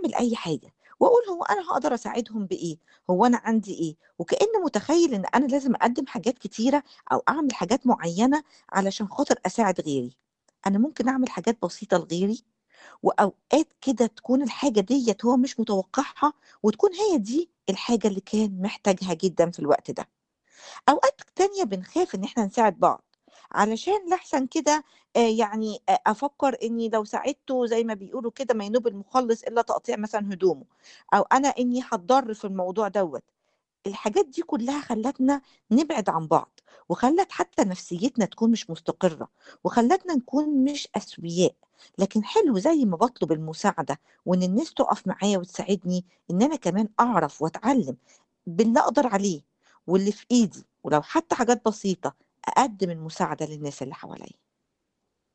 أعمل أي حاجة وأقول هو أنا هاقدر أساعدهم بإيه، هو أنا عندي إيه، وكأنه متخيل إن أنا لازم أقدّم حاجات كتيرة أو أعمل حاجات معيّنة علشان خاطر أساعد غيري، أنا ممكن أعمل حاجات بسيطة لغيري وأوقات كده تكون الحاجة ديّة هو مش متوقعها وتكون هي دي الحاجة اللي كان محتاجها جدًا في الوقت ده. أوقات تانية بنخاف إن إحنا نساعد بعض، علشان لأحسن كده آآ يعني أ أفكّر إني لو ساعدته زي ما بيقولوا كده ما ينوب المخلّص إلا تقطيع مثلًا هدومه، أو أنا إني هاتضر في الموضوع دوّة. الحاجات دي كلّها خلّتنا نبعد عن بعض، وخلّت حتى نفسيتنا تكون مش مستقرة، وخلّتنا نكون مش أسوياء، لكن حلو زي ما باطلب المساعدة وإن الناس تُقف معايا وتساعدني، إن أنا كمان أعرف وأتعلّم باللي أقدر عليه واللي في إيدي، ولو حتى حاجات بسيطة أقدّم المساعدة للناس اللي حواليّا.